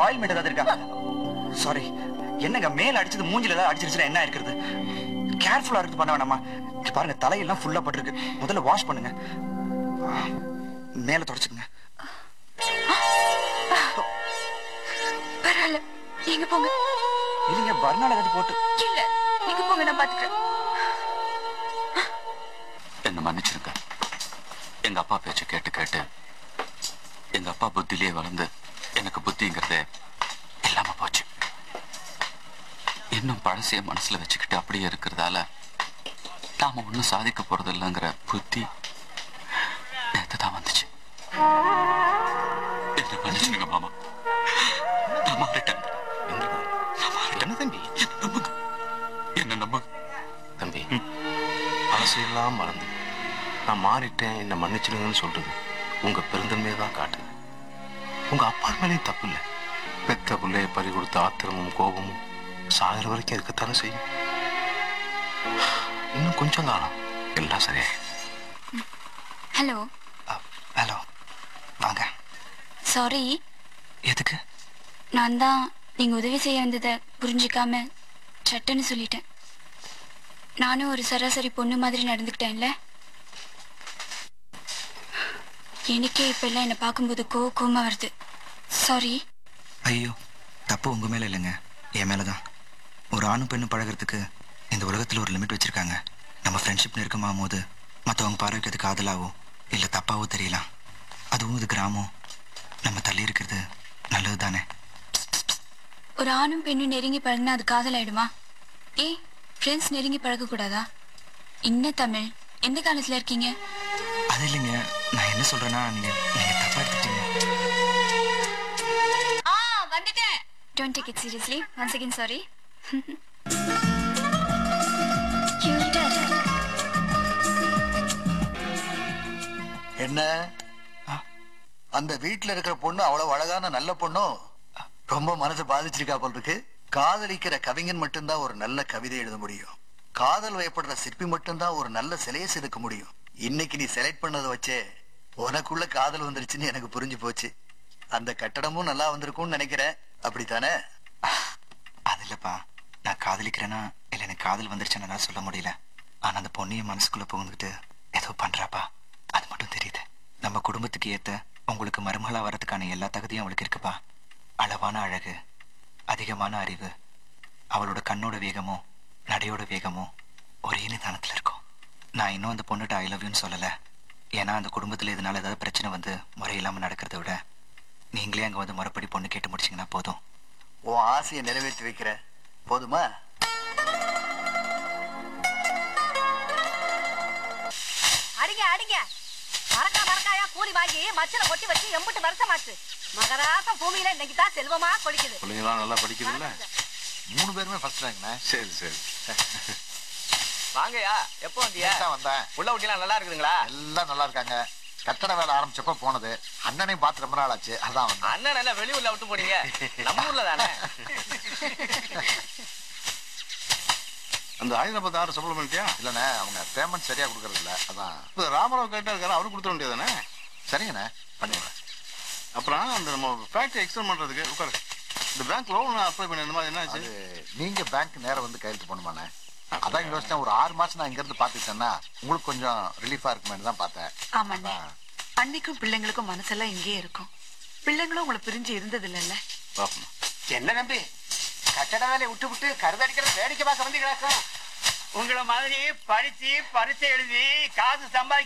ointment ஏதாவது இருக்கா sorry என்னங்க மேல அடிச்சது மூஞ்சில ஏதாவது அடிச்சிருச்சுன்னா என்ன இருக்கிறது கேர்ஃபுல்லா இருக்கு பண்ண வேணாமா இங்க பாருங்க தலையெல்லாம் ஃபுல்லா பட்டிருக்கு முதல்ல வாஷ் பண்ணுங்க மேல தொடச்சுக்குங்க பரவாயில்ல நீங்க போங்க இல்லைங்க பர்னால் ஏதாவது போட்டு இல்ல நீங்க போங்க நான் பாத்துக்கிறேன் என்ன மன்னிச்சிருங்க எங்க அப்பா பேச்ச கேட்டு கேட்டு எங்க அப்பா புத்திலேயே வளர்ந்து எனக்கு புத்திங்கிறதே இல்லாம போச்சு இன்னும் பழசைய மனசுல வச்சுக்கிட்டு அப்படியே இருக்கிறதால நாம ஒண்ணும் சாதிக்க போறது இல்லைங்கிற புத்தி நேத்து தான் வந்துச்சு என்ன மன்னிச்சிருங்க மாமா நான் மாறிட்டேன் நான் மாறிட்டேன் என்ன தம்பி என்ன நம்புங்க என்ன நம்புங்க தம்பி பழசையெல்லாம் மறந்து நான் மாறிட்டேன் என்னை மன்னிச்சிடுங்கன்னு சொல்றது உங்க பெருந்தன்மையை தான் காட்டுது உங்க அப்பா மேலேயும் தப்பு இல்லை பெத்த பிள்ளைய பறி கொடுத்த ஆத்திரமும் கோபமும் சாகிற வரைக்கும் இருக்கத்தானே செய்யும் இன்னும் கொஞ்சம் காலம் எல்லாம் சரியா ஹலோ ஹலோ வாங்க சாரி எதுக்கு நான் தான் நீங்க உதவி செய்ய வந்ததை புரிஞ்சுக்காம சட்டுன்னு சொல்லிட்டேன் நானும் ஒரு சராசரி பொண்ணு மாதிரி நடந்துக்கிட்டேன்ல எனக்கே இப்ப எல்லாம் என்னை பார்க்கும்போது கோ கோமா வருது சாரி ஐயோ தப்பு உங்க மேல இல்லைங்க என் மேலதான் ஒரு ஆணும் பெண்ணும் பழகுறதுக்கு இந்த உலகத்துல ஒரு லிமிட் வச்சிருக்காங்க நம்ம ஃப்ரெண்ட்ஷிப் நெருக்கமாகும் போது மற்றவங்க பாராட்டுறது காதலாவோ இல்லை தப்பாவோ தெரியலாம் அதுவும் இது கிராமம் நம்ம தள்ளி இருக்கிறது நல்லது தானே ஒரு ஆணும் பெண்ணும் நெருங்கி பழகினா அது காதல் ஆயிடுமா ஏ ஃப்ரெண்ட்ஸ் நெருங்கி பழக கூடாதா என்ன தமிழ் எந்த காலத்துல இருக்கீங்க அது இல்லைங்க நான் என்ன சொல்றேன்னா நீங்க நீங்க தப்பா எடுத்துட்டீங்க ஆ வந்துட்டேன் don't take it seriously once again sorry என்ன அந்த வீட்ல இருக்கிற பொண்ணு அவ்வளவு அழகான நல்ல பொண்ணும் ரொம்ப மனசை பாதிச்சிருக்கா போல் இருக்கு காதலிக்கிற கவிஞன் மட்டும்தான் ஒரு நல்ல கவிதை எழுத முடியும் காதல் வயப்படுற சிற்பி மட்டும்தான் ஒரு நல்ல சிலையை செதுக்க முடியும் இன்னைக்கு நீ செலக்ட் பண்ணதை வச்சே உனக்குள்ள காதல் வந்துருச்சுன்னு எனக்கு புரிஞ்சு போச்சு அந்த கட்டடமும் நல்லா வந்திருக்கும்னு நினைக்கிறேன் அப்படித்தானே அது இல்லப்பா நான் காதலிக்கிறேன்னா இல்லை எனக்கு காதல் வந்துருச்சுன்னு நான் சொல்ல முடியல ஆனா அந்த பொண்ணைய மனசுக்குள்ள புகுந்துக்கிட்டு ஏதோ பண்றாப்பா அது மட்டும் தெரியுது நம்ம குடும்பத்துக்கு ஏத்த உங்களுக்கு மருமகளா வரதுக்கான எல்லா தகுதியும் அவளுக்கு இருக்குப்பா அளவான அழகு அதிகமான அறிவு அவளோட கண்ணோட வேகமும் நடையோட வேகமும் ஒரே நிதானத்துல இருக்கும் நான் இன்னும் அந்த பொண்ணுகிட்ட ஐ லவ் யூன்னு சொல்லல ஏன்னா அந்த குடும்பத்துல இதனால ஏதாவது பிரச்சனை வந்து முறையில்லாம நடக்கிறத விட நீங்களே அங்க வந்து முறைப்படி பொண்ணு கேட்டு முடிச்சீங்கன்னா போதும் உன் ஆசையை நிறைவேற்றி வைக்கிற போதுமா அடிங்க அடிங்க மரக்கா மரக்காயா கூலி வாங்கி மச்சில கொட்டி வச்சு எம்புட்டு வருஷமாச்சு மகராசம் பூமியில இன்னைக்கு தான் செல்வமா கொடிக்குது பிள்ளைங்களாம் நல்லா படிக்குதுல்ல மூணு பேருமே ஃபர்ஸ்ட் ரேங்க்ண்ணே சரி சரி வாங்கயா எப்போ வந்தியா தான் வந்தேன் உள்ள குட்டிலாம் நல்லா இருக்குதுங்களா எல்லாம் நல்லா இருக்காங்க கட்டட வேலை ஆரம்பிச்சப்ப போனது அண்ணனையும் பார்த்து ரொம்ப நாள் ஆச்சு அதான் வந்தேன் அண்ணன் என்ன வெளியூர்ல விட்டு போனீங்க நம்ம ஊர்ல தானே அந்த ஆயிரத்தி ஆறு சப்ளிமெண்ட்டியா இல்லண்ணே அவங்க பேமெண்ட் சரியா கொடுக்கறது இல்ல அதான் இப்போ ராமராவ் கரெக்டாக இருக்காரு அவரு கொடுத்துட வேண்டியதானே சரிங்கண்ணே பண்ணிடுறேன் அப்புறம் அந்த நம்ம ஃபேக்டரி எக்ஸ்டெண்ட் பண்ணுறதுக்கு உட்காரு இந்த பேங்க் லோன் அப்ளை பண்ண இந்த மாதிரி என்ன அது ஆச்சு நீங்க பேங்க் நேரம் வந்து கையெழுத்து பண்ணுமாண்ணே அதான் யோசிச்சேன் ஒரு ஆறு மாசம் நான் இங்க இருந்து பாத்துக்கிட்டேன்னா உங்களுக்கு கொஞ்சம் ரிலீஃபா இருக்குமேனு தான் பார்த்தேன் ஆமாண்ணே அன்னைக்கும் பிள்ளைங்களுக்கும் மனசெல்லாம் இங்கேயே இருக்கும் பிள்ளைங்களும் உங்களை பிரிஞ்சு இருந்தது இல்லைல்ல பார்ப்போம் என்ன நம்பி கட்டட வேலையை விட்டு விட்டு கருதடிக்கிற வேடிக்கை பார்க்க வந்து கிடக்கும் உங்களை மாதிரி படிச்சு பரிசை எழுதி காசு சம்பாதி